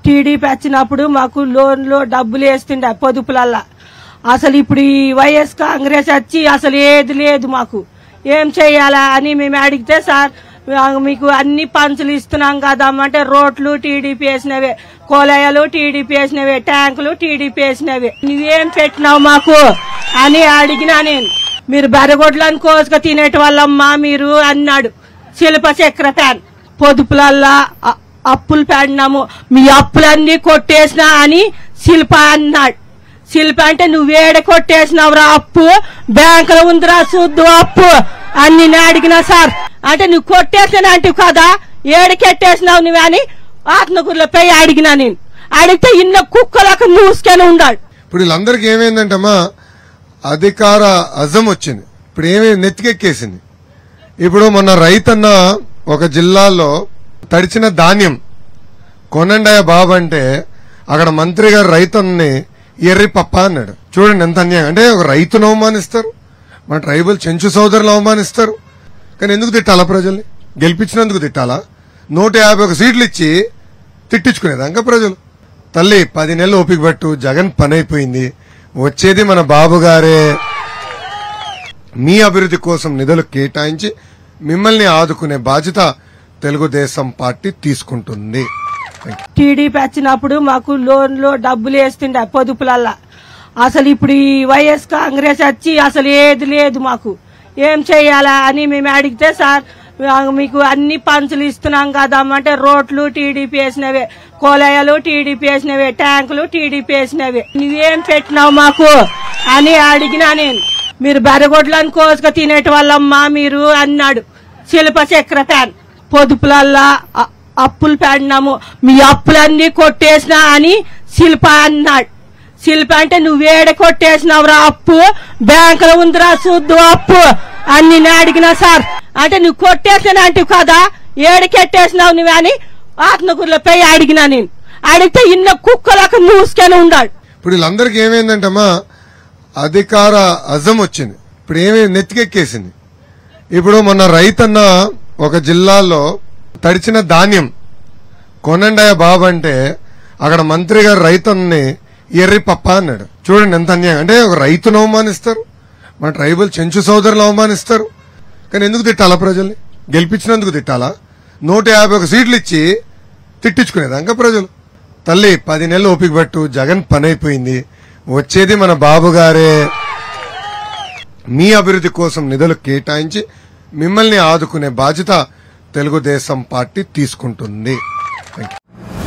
TDP వచ్చినప్పుడు మాకు లోన్లో డబ్బులు వేస్తుండే పొదుపులల్లా అసలు ఇప్పుడు ఈ వైఎస్ కాంగ్రెస్ వచ్చి అసలు ఏది లేదు మాకు ఏం చెయ్యాలా అని మేము అడిగితే సార్ ఆ, మీకు అన్ని పంచులు ఇస్తున్నాం కదా అంటే రోడ్లు టీడీపీ వేసినవే కోలయాలు టీడీపీ వేసినవే ట్యాంకులు టీడీపీ వేసినవే నువ్వేం పెట్టినావు మాకు అని అడిగినా నేను మీరు బెరగొడ్లను కోసుక తినేటి వాళ్ళమ్మా మీరు అన్నాడు శిల్ప చక్ర ఫ్యాన్ పొదుపులల్లా అ- అప్పులు పడినాము మీ అప్పులన్నీ కొట్టేసినా అని శిల్ప అన్నాడు శిల్ప అంటే నువ్వేడ కొట్టేసినావురా అప్పు బ్యాంకులో ఉందిరా చూద్దు అప్పు అన్ని నేను అడిగినా సార్ అంటే నువ్వు కొట్టేసిన అంటివి కదా ఏడకెట్టేసినావు నువ్వు అని ఆత్మకూరులో పోయి అడిగినా నేను అడిగితే ఇన్న కుక్కలకు మూసుకొని ఉన్నాడు ఇప్పుడు వీళ్ళందరికీ ఏమైందంటమ్మా అధికార అజం వచ్చింది ఇప్పుడు ఏమి నెత్తికెక్కేసింది ఇప్పుడు మొన్న రైతన్న ఒక జిల్లాలో తడిచిన ధాన్యం కొనండయ్య బాబు అంటే అక్కడ మంత్రి గారు రైతన్ని ఎర్రి పప్ప అన్నాడు చూడండి ఎంత అన్యాయం అంటే ఒక రైతును అవమానిస్తారు మన ట్రైబల్ చెంచు సోదరులు అవమానిస్తారు కానీ ఎందుకు తిట్టాలా ప్రజల్ని గెలిపించినందుకు తిట్టాలా నూట యాభై ఒక సీట్లు ఇచ్చి తిట్టించుకునేదాకా ప్రజలు తల్లి పది నెలలు ఓపిక పట్టు జగన్ పని అయిపోయింది వచ్చేది మన బాబు గారే మీ అభివృద్ధి కోసం నిధులు కేటాయించి మిమ్మల్ని ఆదుకునే బాధ్యత తెలుగుదేశం పార్టీ తీసుకుంటుంది Thank you. టీడీపీ వచ్చినప్పుడు మాకు లోన్లో డబ్బులు వేస్తుండే పొదుపులల్లా అసలు ఇప్పుడు ఈ వైఎస్ కాంగ్రెస్ వచ్చి అసలు ఏది లేదు మాకు ఏం చెయ్యాలా అని మేము అడిగితే సార్ ఆ, మీకు అన్ని పంచులు ఇస్తున్నాం కదా అంటే రోడ్లు టీడీపీ వేసినవే కోలయాలు టీడీపీ వేసినవే ట్యాంకులు టీడీపీ వేసినవే నువ్వేం పెట్టినావు మాకు అని అడిగినా నేను మీరు బెరగొడ్లను కోసుక తినేటి వాళ్ళమ్మా మీరు అన్నాడు శిల్ప చక్ర ఫ్యాన్ పొదుపులల్లా అ- అప్పులు పడినాము మీ అప్పులన్నీ కొట్టేసినా అని శిల్ప అన్నాడు శిల్ప అంటే నువ్వేడ కొట్టేసినావురా అప్పు బ్యాంకులో ఉందిరా చూద్దు అప్పు అన్ని నేను అడిగినా సార్ అంటే నువ్వు కొట్టేసిన అంటివి కదా ఏడకెట్టేసినావు నువ్వు అని ఆత్మకూరులో పోయి అడిగినా నేను అడిగితే ఇన్న కుక్కలకు మూసుకొని ఉన్నాడు ఇప్పుడు వీళ్ళందరికీ ఏమైందంటమ్మా అధికార అజం వచ్చింది ఇప్పుడు ఏమి నెత్తికెక్కేసింది ఇప్పుడు మొన్న రైతన్న ఒక జిల్లాలో తడిచిన ధాన్యం కొనండయ్య బాబు అంటే అక్కడ మంత్రి గారు రైతన్ని ఎర్రి పప్ప అన్నాడు చూడండి ఎంత అన్యాయం అంటే ఒక రైతును అవమానిస్తారు మన ట్రైబల్ చెంచు సోదరులు అవమానిస్తారు కానీ ఎందుకు తిట్టాలా ప్రజల్ని గెలిపించినందుకు తిట్టాలా నూట యాభై ఒక సీట్లు ఇచ్చి తిట్టించుకునేదాకా ప్రజలు తల్లి పది నెలలు ఓపిక పట్టు జగన్ పని అయిపోయింది వచ్చేది మన బాబు గారే మీ అభివృద్ధి కోసం నిధులు కేటాయించి మిమ్మల్ని ఆదుకునే బాధ్యత తెలుగుదేశం పార్టీ తీసుకుంటుంది Thank you.